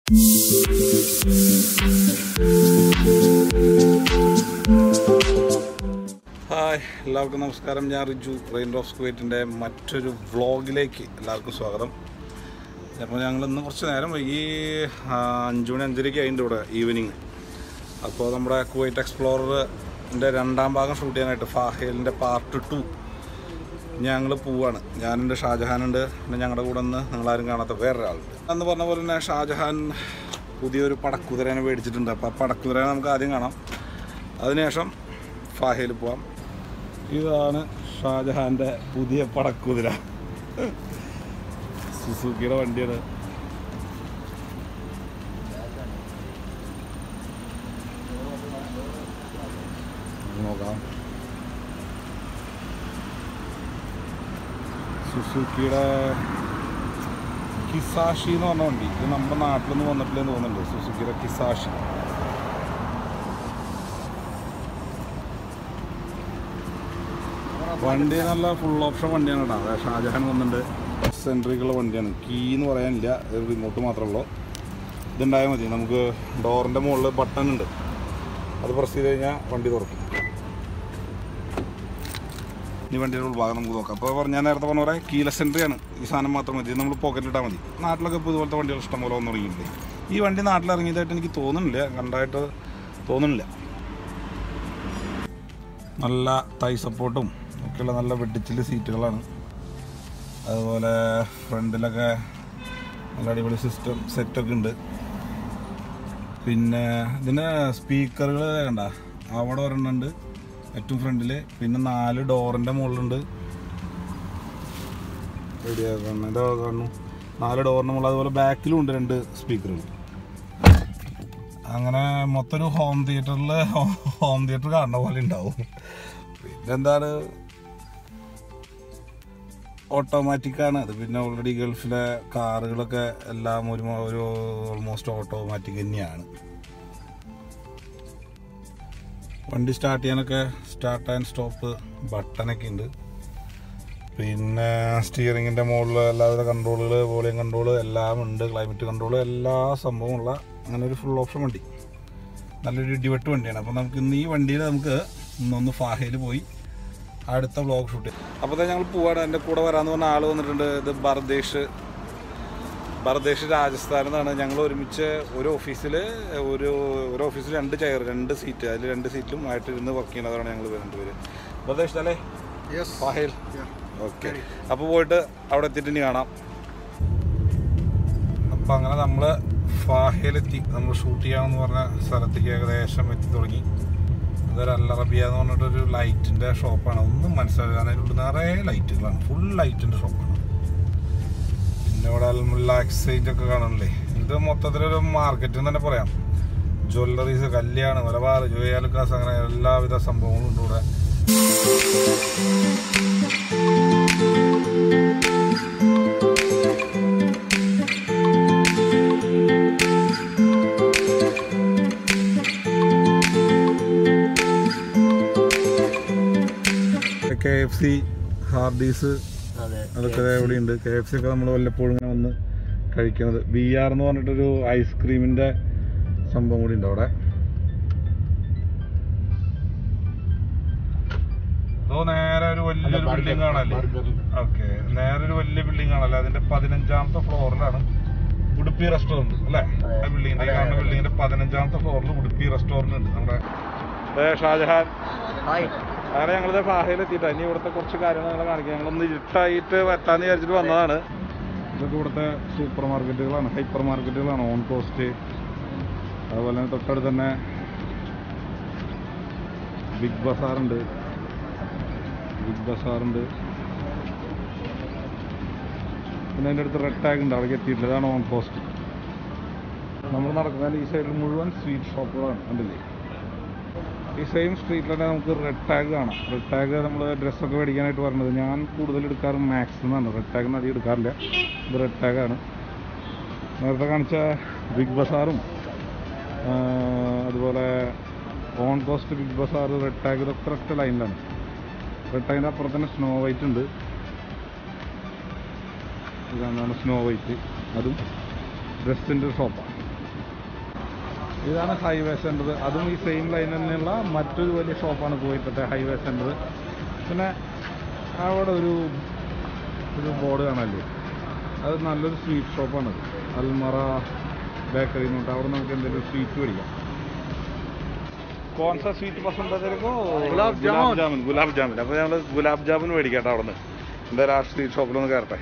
Hi എല്ലാവർക്കും നമസ്കാരം ഞാൻ റിജു റെയിൻ ഓഫ് സ്ക്വേറ്റിൻ്റെ മറ്റൊരു വ്ളോഗിലേക്ക് എല്ലാവർക്കും സ്വാഗതം അപ്പോൾ ഞങ്ങൾ ഇന്ന് കുറച്ച് നേരം വൈകി ആ, അഞ്ച് മണി അഞ്ചരയ്ക്ക് അതിൻ്റെ ഇവിടെ ഈവനിങ് അപ്പോൾ നമ്മുടെ കുവൈറ്റ് എക്സ്പ്ലോററിൻ്റെ രണ്ടാം ഭാഗം ഷൂട്ട് ചെയ്യാനായിട്ട് ഫാഹേലിൻ്റെ പാർട്ട് ടു ഞങ്ങൾ പോവാണ് ഞാനുണ്ട് ഷാജഹാനുണ്ട് പിന്നെ ഞങ്ങളുടെ കൂടെ നിന്ന് നിങ്ങളാരും കാണാത്ത വേറൊരാളുണ്ട് അന്ന് പറഞ്ഞ പോലെ തന്നെ ഷാജഹാൻ പുതിയൊരു പടക്കുതിരനെ മേടിച്ചിട്ടുണ്ട് അപ്പോൾ ആ പടക്കുതിരനെ നമുക്ക് ആദ്യം കാണാം അതിനുശേഷം ഫാഹയിൽ പോവാം ഇതാണ് ഷാജഹാൻ്റെ പുതിയ പടക്കുതിര സുസുക്കിയുടെ വണ്ടിയാണ് നോക്കാം സുസുക്കിയുടെ കിസാഷി എന്ന് പറഞ്ഞ വണ്ടി ഇത് നമ്മുടെ നാട്ടിലൊന്നും വന്നിട്ടില്ലെന്ന് തോന്നുന്നുണ്ട് സുസുക്കിയുടെ കിസാഷി വണ്ടി നല്ല ഫുൾ ഓപ്ഷൻ വണ്ടിയാണ് കേട്ടോ അതായത് ഷാജഹാൻ വന്നിട്ടുണ്ട് സെൻട്രിക്കുള്ള വണ്ടിയാണ് കീ എന്ന് പറയാനില്ല റിമോട്ട് മാത്രമേ ഉള്ളൂ ഇതുണ്ടായാൽ മതി നമുക്ക് ഡോറിൻ്റെ മുകളിൽ ബട്ടൺ ഉണ്ട് അത് പ്രസ് ചെയ്ത് കഴിഞ്ഞാൽ വണ്ടി തുറക്കും ഈ വണ്ടിയുടെ ഉൾഭാഗം നമുക്ക് നോക്കാം അപ്പോൾ ഞാൻ നേരത്തെ പറഞ്ഞ പോലെ കീലസ് സെൻട്രിയാണ് ഈ സാധനം മാത്രം മതി ഇത് നമ്മൾ പോക്കറ്റിലിട്ടാൽ മതി നാട്ടിലൊക്കെ ഇപ്പോൾ ഇതുപോലത്തെ വണ്ടികൾ ഇഷ്ടംപോലെ വന്നു തുടങ്ങിയിട്ടുണ്ട് ഈ വണ്ടി നാട്ടിൽ ഇറങ്ങിയതായിട്ട് എനിക്ക് തോന്നുന്നില്ല കണ്ടായിട്ട് തോന്നുന്നില്ല നല്ല തൈ സപ്പോർട്ടും ഒക്കെയുള്ള നല്ല വെട്ടിച്ചില് സീറ്റുകളാണ് അതുപോലെ ഫ്രണ്ടിലൊക്കെ നല്ല അടിപൊളി സിസ്റ്റം സെറ്റൊക്കെ ഉണ്ട് പിന്നെ ഇതിന് സ്പീക്കറുകൾ കണ്ട അവിടെ ഒരെണ്ണുണ്ട് ഏറ്റവും ഫ്രണ്ടിൽ പിന്നെ നാല് ഡോറിൻ്റെ മുകളിലുണ്ട് എവിടെയാ കാണുന്നത് ഇതാ കാണുന്നു നാല് ഡോറിൻ്റെ മുകളിൽ അതുപോലെ ബാക്കിലും ഉണ്ട് രണ്ട് സ്പീക്കറുകൾ അങ്ങനെ മൊത്തം ഒരു ഹോം തിയേറ്ററിൽ ഹോം തിയേറ്റർ കാണുന്ന പോലെ ഉണ്ടാവും പിന്നെന്താണ് ഓട്ടോമാറ്റിക് ആണ് അത് പിന്നെ ഓൾറെഡി ഗൾഫിലെ കാറുകളൊക്കെ എല്ലാം ഒരു ഒരു ഓൾമോസ്റ്റ് ഓട്ടോമാറ്റിക് തന്നെയാണ് വണ്ടി സ്റ്റാർട്ട് ചെയ്യാനൊക്കെ സ്റ്റാർട്ട് ആൻഡ് സ്റ്റോപ്പ് ബട്ടണൊക്കെ ഉണ്ട് പിന്നെ സ്റ്റിയറിങ്ങിൻ്റെ മുകളിൽ എല്ലാവിധ കൺട്രോളുകൾ വോളിയം കൺട്രോൾ എല്ലാം ഉണ്ട് ക്ലൈമറ്റ് കൺട്രോൾ എല്ലാ സംഭവമുള്ള അങ്ങനെ ഒരു ഫുൾ ഓപ്ഷൻ വണ്ടി നല്ലൊരു ഇടിവെട്ട് വണ്ടിയാണ് അപ്പോൾ നമുക്ക് ഇന്ന് ഈ വണ്ടിയിൽ നമുക്ക് ഇന്നൊന്ന് ഫാഹയിൽ പോയി അടുത്ത വ്ളോഗ് ഷൂട്ട് അപ്പോൾ ഞങ്ങൾ പോവാണ് എൻ്റെ കൂടെ വരാമെന്ന് പറഞ്ഞ ആൾ വന്നിട്ടുണ്ട് ഇത് ബർദേശ് ബർദേശ് രാജസ്ഥാനിൽ നിന്നാണ് ഞങ്ങൾ ഒരുമിച്ച് ഒരു ഓഫീസിൽ ഒരു ഒരു ഓഫീസിൽ രണ്ട് ചെയർ രണ്ട് സീറ്റ് അതിൽ രണ്ട് സീറ്റിലും ആയിട്ട് ഇരുന്ന് വർക്ക് ചെയ്യുന്നതാണ് ഞങ്ങൾ രണ്ടുപേര് ബർദേശ് അല്ലേ ഫാഹിൽ ഓക്കെ അപ്പോൾ പോയിട്ട് അവിടെ എത്തിയിട്ട് ഇനി കാണാം അപ്പം അങ്ങനെ നമ്മൾ ഫാഹയിലെത്തി നമ്മൾ ഷൂട്ട് ചെയ്യാമെന്ന് പറഞ്ഞ സ്ഥലത്തേക്ക് ഏകദേശം എത്തി തുടങ്ങി അതൊരു അല്ലറബിയ എന്ന് പറഞ്ഞിട്ടൊരു ലൈറ്റിൻ്റെ ഷോപ്പാണ് ഒന്നും മനസ്സിലാവില്ല കാരണം അതിനുള്ളിൽ നിറയെ ലൈറ്റുകളാണ് ഫുൾ ലൈറ്റിൻ്റെ ഷോപ്പാണ് പിന്നെ ഇവിടെ അൽമുല്ല എക്സ്ചേഞ്ച് ഒക്കെ കാണണില്ലേ ഇത് മൊത്തത്തിലൊരു മാർക്കറ്റ് എന്ന് തന്നെ പറയാം ജ്വല്ലറീസ് കല്യാണം മലബാർ ജോയാലുക്കാസ് അങ്ങനെ എല്ലാവിധ സംഭവങ്ങളും ഉണ്ട് ഇവിടെ കെ എഫ് സി ഹാർഡീസ് അതെ അതൊക്കെ ഇവിടെ ഉണ്ട് കെ എഫ് സി ഒക്കെ നമ്മൾ വല്ലപ്പോഴും ഇങ്ങനെ വന്ന് കഴിക്കുന്നത് ബി ആർ എന്ന് പറഞ്ഞിട്ടൊരു ഐസ്ക്രീമിന്റെ സംഭവം കൂടി ഉണ്ട് അവിടെ അതോ നേരെ ഒരു വലിയൊരു അല്ല, ബിൽഡിംഗ് burger, കാണല്ലേ burger. ഓക്കെ നേരെ ഒരു വലിയ ബിൽഡിംഗ് ആണല്ലേ അതിന്റെ പതിനഞ്ചാമത്തെ ഫ്ലോറിലാണ് ഉടുപ്പി റെസ്റ്റോറന്റ് അല്ലേ അതെ. ആ ബിൽഡിംഗിന്റെ അതെ, കാണുന്ന അതെ. ബിൽഡിംഗിന്റെ പതിനഞ്ചാമത്തെ ഫ്ലോറിൽ ഉടുപ്പി റെസ്റ്റോറന്റ് ഉണ്ട് നമ്മുടെ അതെ, ഷാജഹാൻ ഹായ് അങ്ങനെ ഞങ്ങളിത് ഫാഹയിൽ എത്തിയിട്ടാ ഇനി ഇവിടുത്തെ കുറച്ച് കാര്യങ്ങൾ ഞങ്ങൾ കാണിക്കാം ഞങ്ങളൊന്ന് ഇരുട്ടായിട്ട് വറ്റാന്ന് വിചാരിച്ചിട്ട് വന്നതാണ് ഇതൊക്കെ ഇവിടുത്തെ സൂപ്പർ മാർക്കറ്റുകളാണ് ഹൈപ്പർ മാർക്കറ്റുകളാണ് ഓൺ കോസ്റ്റ് അതുപോലെ തന്നെ തൊട്ടടുത്ത് തന്നെ ബിഗ് ബസാറുണ്ട് ബിഗ് ബസാറുണ്ട് പിന്നെ അതിൻ്റെ അടുത്ത് റെഡ് ടാഗ് ഉണ്ട് അവിടേക്ക് എത്തിയിട്ടില്ല ഇതാണ് ഓൺ കോസ്റ്റ് നമ്മൾ നടക്കുന്നതിൽ ഈ സൈഡിൽ മുഴുവൻ സ്വീറ്റ് ഷോപ്പുകളാണ് കണ്ടില്ലേ ഈ സെയിം സ്ട്രീറ്റിൽ തന്നെ നമുക്ക് റെഡ് ടാഗ് കാണാം റെഡ് ടാഗ് നമ്മൾ ഡ്രസ്സൊക്കെ മേടിക്കാനായിട്ട് പറഞ്ഞത് ഞാൻ കൂടുതൽ എടുക്കാറ് മാക്സ് എന്നാണ് റെഡ് ടാഗിന് അധികം എടുക്കാറില്ല ഇത് റെഡ് ടാഗാണ് നേരത്തെ കാണിച്ച ബിഗ് ബസാറും ആ, അതുപോലെ on cost Big Bazaar red tag ഇതൊക്കെ ഒറ്റ ലൈനിലാണ് റെഡ് ടാഗിൻ്റെ അപ്പുറത്ത് തന്നെ സ്നോ വൈറ്റ് ഉണ്ട് ഇതാണ് സ്നോ വൈറ്റ് അതും ഡ്രസ്സിൻ്റെ ഷോപ്പാണ് ഇതാണ് ഹൈവേ സെൻറ്റർ അതും ഈ സെയിം ലൈൻ തന്നെയുള്ള മറ്റൊരു വലിയ ഷോപ്പാണ് കുവൈറ്റത്തെ ഹൈവേ സെൻറ്റർ പിന്നെ അവിടെ ഒരു ഒരു ബോർഡ് കാണാല്ലേ അത് നല്ലൊരു സ്വീറ്റ് ഷോപ്പാണത് അൽമറ ബേക്കറി എന്ന് പറഞ്ഞിട്ട് അവിടെ നമുക്ക് എന്തെങ്കിലും സ്വീറ്റ് മേടിക്കാം കോൺസ സ്വീറ്റ് പസന്ത് തെരക്കോ ഗുലാബ് ജാമുൻ. ജാമുൻ ഗുലാബ് ജാമുൻ അപ്പോൾ ഞങ്ങൾ ഗുലാബ് ജാമുൻ മേടിക്കട്ടെ അവിടെ നിന്ന് എന്തായാലും ആ സ്വീറ്റ് ഷോപ്പിലൊന്ന് കയറട്ടെ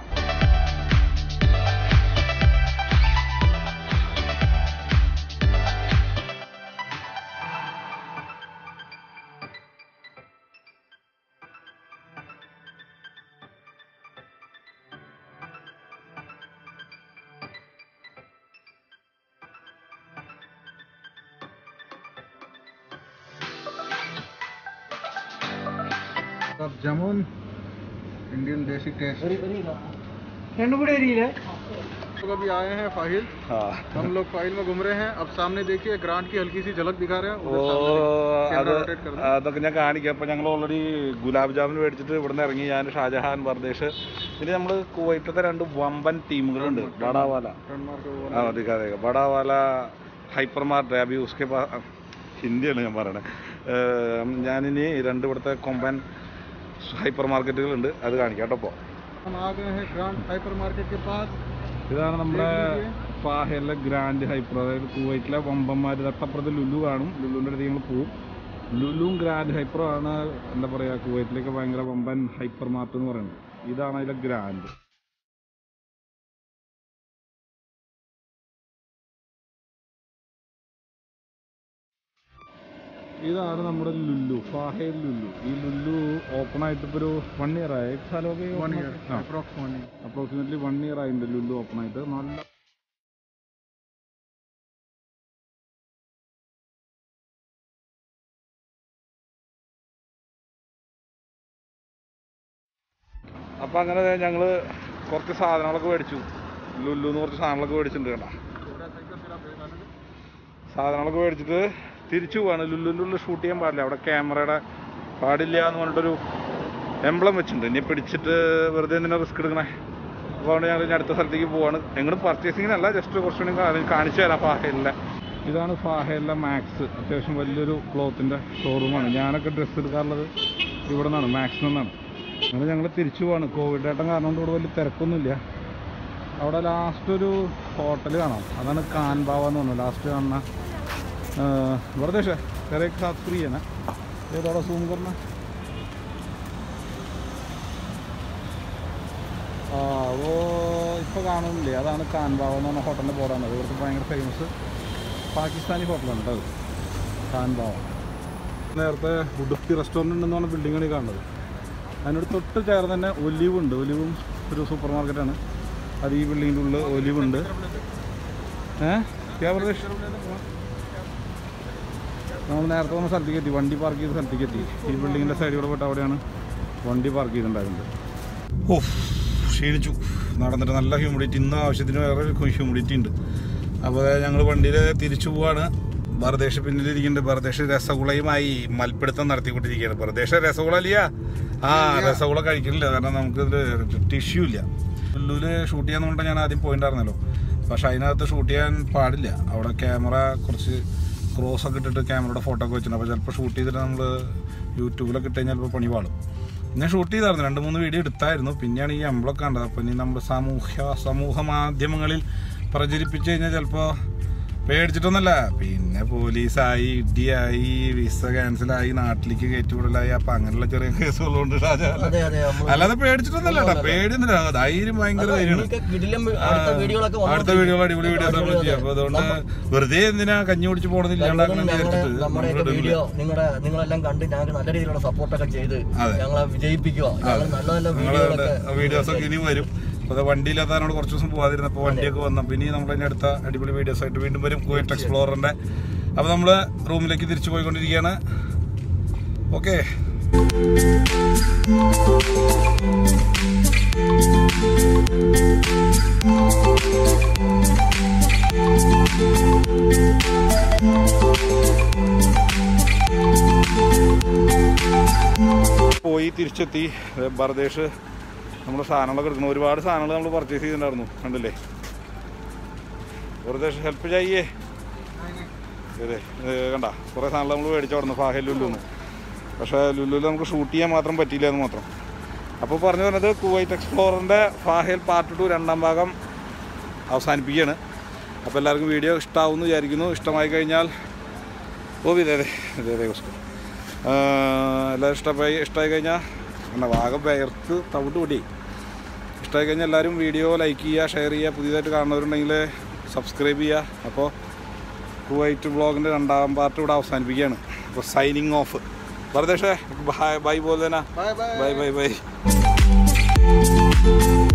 अब जामुन इंडियन देसी टेस्ट लोग अभी आए हैं फाहिल ആ हम लोग फाहिल में घूम रहे हैं अब सामने देखिए ग्रांट की हल्की सी झलक दिखा रहे हैं ഓ उधर सामने देखिए। അത് कैमरा रोटेट कर दो। അതൊക്കെ ഞാൻ കാണിക്കാം അപ്പോൾ ഞങ്ങൾ ഓൾറെഡി ഗുലാബ് ജാമുൻ മേടിച്ചിട്ട് ഇവിടെ നിന്ന് ഇറങ്ങി ഞാൻ ഷാജഹാൻ ബർദേശ് പിന്നെ നമ്മൾ കുവൈറ്റത്തെ രണ്ട് വമ്പൻ ടീമുകളുണ്ട് ബടാവാല ट्रेडमार्क का वो ആ അതെ അതെ ബടാവാല ഹൈപ്പർ മാർട്ട് അബി ഉസ്കെ പാ ഹിന്ദിയാണ് ഞാൻ പറയണത് ഞാനിനി രണ്ട് ഇവിടുത്തെ കൊമ്പൻ ഹൈപ്പർ മാർക്കറ്റുകളുണ്ട് അത് കാണിക്കാം കേട്ടോ ഇപ്പോൾ हम आ गए हैं ग्रांड हाइपर मार्केट के पास ഇതാണ് നമ്മുടെ ഫാഹയിലെ ഗ്രാൻഡ് ഹൈപ്പർ അതായത് കുവൈറ്റിലെ വമ്പന്മാർ തൊട്ടപ്പുറത്ത് ലുലു കാണും ലുലുവിൻ്റെ അടുത്ത് ഞങ്ങൾ പോവും ലുലുവും ഗ്രാൻഡ് ഹൈപ്പറും ആണ് എന്താ പറയുക കുവൈറ്റിലേക്ക് ഭയങ്കര വമ്പൻ ഹൈപ്പർ മാർട്ട് എന്ന് പറയുന്നത് ഇതാണ് അതിലെ ഗ്രാൻഡ് ഇതാണ് നമ്മുടെ ലുല്ലു ഫാഹയിൽ ലുല്ലു ഈ ലുല്ലു ഓപ്പൺ ആയിട്ട് ഇപ്പോൾ ഒരു വൺ ഇയർ ആയി സ്ഥലമൊക്കെ वन open ईयर ആക്കി- ആ. Approx one year approximately one year ആയിട്ടുണ്ട് ലുല്ലു ഓപ്പൺ ആയിട്ട് നല്ല അപ്പം അങ്ങനെ ഞങ്ങൾ കുറച്ച് സാധനങ്ങളൊക്കെ മേടിച്ചു ലുല്ലുന്ന് കുറച്ച് സാധനങ്ങളൊക്കെ മേടിച്ചിട്ടുണ്ട് കേട്ടോ സാധനങ്ങളൊക്കെ മേടിച്ചിട്ട് തിരിച്ചു പോവാണ് ലുല്ലുൻ്റെ ഷൂട്ട് ചെയ്യാൻ പാടില്ല അവിടെ ക്യാമറയുടെ പാടില്ല എന്ന് പറഞ്ഞിട്ടൊരു എംബ്ലം വെച്ചിട്ടുണ്ട് ഇനി പിടിച്ചിട്ട് വെറുതെ എന്തിനാ റിസ്ക് എടുക്കണേ അപ്പോൾ അതുകൊണ്ട് ഞങ്ങൾ ഇനി അടുത്ത സ്ഥലത്തേക്ക് പോവാണ് എങ്ങോട്ട് പർച്ചേസിങ്ങിനല്ല ജസ്റ്റ് കുറച്ചുകൂടി കാ- കാണിച്ചു തരാം ഫാഹയിലെ ഇതാണ് ഫാഹയിലെ മാക്സ് അത്യാവശ്യം വലിയൊരു ക്ലോത്തിൻ്റെ ഷോറൂമാണ് ഞാനൊക്കെ ഡ്രസ്സ് എടുക്കാറുള്ളത് ഇവിടെ നിന്നാണ് മാക്സിൽ നിന്നാണ് അങ്ങനെ ഞങ്ങൾ തിരിച്ചു പോവാണ് കോവിഡ് ഏട്ടൻ കാരണം കൊണ്ട് ഇവിടെ വലിയ തിരക്കൊന്നുമില്ല അവിടെ ലാസ്റ്റ് ഒരു ഹോട്ടൽ കാണാം അതാണ് കാൻബാവ എന്ന് പറഞ്ഞു ലാസ്റ്റ് കാണുന്ന വെറുതെ കരേക്ക് സാത്ത് ഫ്രീ ആണ് ഏതോടെ സൂം करना ആ ഓ ഇപ്പോൾ കാണുന്നില്ലേ അതാണ് കാൻബാവ എന്ന് പറഞ്ഞ ഹോട്ടലിൻ്റെ ബോർഡാണ് അത് ഇവിടുത്തെ ഭയങ്കര ഫേമസ് പാകിസ്ഥാനി ഹോട്ടലാണ് കേട്ടോ അത് കാൻബാവ നേരത്തെ ഉടുപ്പി റെസ്റ്റോറൻറ്റ് എന്ന് പറഞ്ഞ ബിൽഡിങ്ങാണ് ഈ കാണുന്നത് അതിനോട് തൊട്ട് ചേർന്ന് തന്നെ ഒലിവ് ഉണ്ട് ഒലിവും ഒരു സൂപ്പർ മാർക്കറ്റാണ് അത് ഈ ബിൽഡിങ്ങിൻ്റെ ഉള്ളിൽ ഒലിവ് ഉണ്ട് ഏഹ് ക്യാ പ്രദേശ് നമ്മൾ നേരത്തെ വന്ന സ്ഥലത്തേക്ക് എത്തി വണ്ടി പാർക്ക് ചെയ്ത സ്ഥലത്തേക്ക് എത്തി ഈ ബിൽഡിങ്ങിൻ്റെ സൈഡിലൂടെ പോയിട്ട് അവിടെയാണ് വണ്ടി പാർക്ക് ചെയ്തിട്ടുണ്ടായിരുന്നത് ഓ ക്ഷീണിച്ചു നടന്നിട്ട് നല്ല ഹ്യൂമിഡിറ്റി ഇന്ന് ആവശ്യത്തിന് വേറെ ഹ്യൂമിഡിറ്റി ഉണ്ട് അപ്പോൾ ഞങ്ങൾ വണ്ടിയിൽ തിരിച്ചു പോവാണ് ബർദേശ് പിന്നിലിരിക്കുന്നുണ്ട് ബർദേശ് രസഗുളയുമായി മൽപ്പിടുത്തം നടത്തിക്കൊണ്ടിരിക്കുകയാണ് ബർദേശ് രസഗുള ഇല്ല ആ രസഗുള കഴിക്കലില്ല കാരണം നമുക്ക് ടിഷ്യൂ ഇല്ല ലുലുവിൽ ഷൂട്ട് ചെയ്യാൻ പറഞ്ഞാൽ ഞാൻ ആദ്യം പോയിണ്ടായിരുന്നല്ലോ പക്ഷെ അതിനകത്ത് ഷൂട്ട് ചെയ്യാൻ പാടില്ല അവിടെ ക്യാമറ കുറച്ച് ക്രോസ് ഒക്കെ ഇട്ടിട്ട് ക്യാമറയുടെ ഫോട്ടോ ഒക്കെ വെച്ചിട്ടുണ്ട് അപ്പോൾ ചിലപ്പോൾ ഷൂട്ട് ചെയ്തിട്ട് നമ്മൾ യൂട്യൂബിലൊക്കെ ഇട്ട് കഴിഞ്ഞാൽ ചിലപ്പോൾ പണി പാളും ഞാൻ ഷൂട്ട് ചെയ്തായിരുന്നു രണ്ട് മൂന്ന് വീഡിയോ എടുത്തായിരുന്നു പിന്നെയാണ് ഈ എംബ്ലൊക്കെ കണ്ടത് അപ്പോൾ ഇനി നമ്മൾ സാമൂഹ്യ സമൂഹ മാധ്യമങ്ങളിൽ പ്രചരിപ്പിച്ച് കഴിഞ്ഞാൽ ചിലപ്പോൾ പേടിച്ചിട്ടൊന്നുമല്ല പിന്നെ പോലീസായി ഇടിയായി വിസ ക്യാൻസലായി നാട്ടിലേക്ക് കയറ്റിവിടലായി അപ്പം അങ്ങനെയുള്ള ചെറിയ കേസുകളുണ്ട് ഷാജഹാൻ അതെ അതെ നമ്മള് അല്ലാതെ പേടിച്ചിട്ടൊന്നുമല്ല കേട്ടോ പേടിയൊന്നുമില്ല ധൈര്യം ഭയങ്കര ധൈര്യമാണ് ഇനിയൊക്കെ കിടിലം അടുത്ത വീഡിയോകളൊക്കെ അടുത്ത വീഡിയോ അടിപൊളി വീഡിയോസ് നമ്മൾ ചെയ്യാം അപ്പോൾ അതുകൊണ്ട് വെറുതെ എന്തിനാ കഞ്ഞി കുടിച്ച് പോണതില്ലാണ്ടാക്കണം വിചാരിച്ചിട്ട് നമ്മുടെയൊക്കെ നമ്മളിടുന്നില്ല. വീഡിയോ നിങ്ങളുടെ നിങ്ങളെല്ലാം കണ്ട് ഞങ്ങൾക്ക് നല്ല രീതിയിലുള്ള സപ്പോർട്ടൊക്കെ ചെയ്ത് അതെ. ഞങ്ങളെ വിജയിപ്പിക്കുക ഞങ്ങൾ നല്ല നല്ല വീഡിയോകളൊക്കെ വീഡിയോസ് ഒക്കെ ഇനി വരും അപ്പോൾ വണ്ടിയിലെത്താനോട് കുറച്ച് ദിവസം പോകാതിരുന്നപ്പോൾ വണ്ടിയൊക്കെ വന്നപ്പോൾ ഇനി നമ്മൾ ഇനി അടുത്ത അടിപൊളി വീഡിയോസ് ആയിട്ട് വീണ്ടും വരും കുവൈറ്റ് എക്സ്പ്ലോററിന്റെ അപ്പോൾ നമ്മൾ റൂമിലേക്ക് തിരിച്ചു പോയിക്കൊണ്ടിരിക്കുകയാണ് ഓക്കെ പോയി തിരിച്ചെത്തി ബർദേശ് നമ്മൾ സാധനങ്ങളൊക്കെ എടുക്കണം ഒരുപാട് സാധനങ്ങൾ നമ്മൾ പർച്ചേസ് ചെയ്തിട്ടുണ്ടായിരുന്നു കണ്ടില്ലേ ബർദേശ് ഹെൽപ്പ് ചെയ്യേ അതെ കണ്ട കുറേ സാധനങ്ങൾ നമ്മൾ മേടിച്ചു കൊടുന്നു ഫാഹൽ ലുലുന്ന് പക്ഷേ ലുലുവിൽ നമുക്ക് ഷൂട്ട് ചെയ്യാൻ മാത്രം പറ്റിയില്ല എന്ന് മാത്രം അപ്പോൾ പറഞ്ഞു പറഞ്ഞത് കുവൈറ്റ് എക്സ്പ്ലോറിൻ്റെ ഫാഹൽ പാർട്ട് ടു രണ്ടാം ഭാഗം അവസാനിപ്പിക്കുകയാണ് അപ്പോൾ എല്ലാവർക്കും വീഡിയോ ഇഷ്ടമാവുമെന്ന് വിചാരിക്കുന്നു ഇഷ്ടമായി കഴിഞ്ഞാൽ ഓ ഇതേ അതെ ഇതേ അതെ ഉസ്കോ. ആ, എല്ലാവരും ഇഷ്ടമായി ഇഷ്ടമായി കഴിഞ്ഞാൽ എന്നാ ഭാഗം വേർത്ത് തവിട്ട് പൊടി ഇഷ്ടമായി കഴിഞ്ഞാൽ എല്ലാവരും വീഡിയോ ലൈക്ക് ചെയ്യുക ഷെയർ ചെയ്യുക പുതിയതായിട്ട് കാണുന്നവരുണ്ടെങ്കിൽ സബ്സ്ക്രൈബ് ചെയ്യുക അപ്പോൾ കുവൈറ്റ് ബ്ലോഗിൻ്റെ രണ്ടാം പാർട്ട് ഇവിടെ അവസാനിപ്പിക്കുകയാണ് അപ്പോൾ സൈനിങ് ഓഫ് വെറുതെ ബൈ ബൈ പോലെ തന്നെ bye bye bye bye by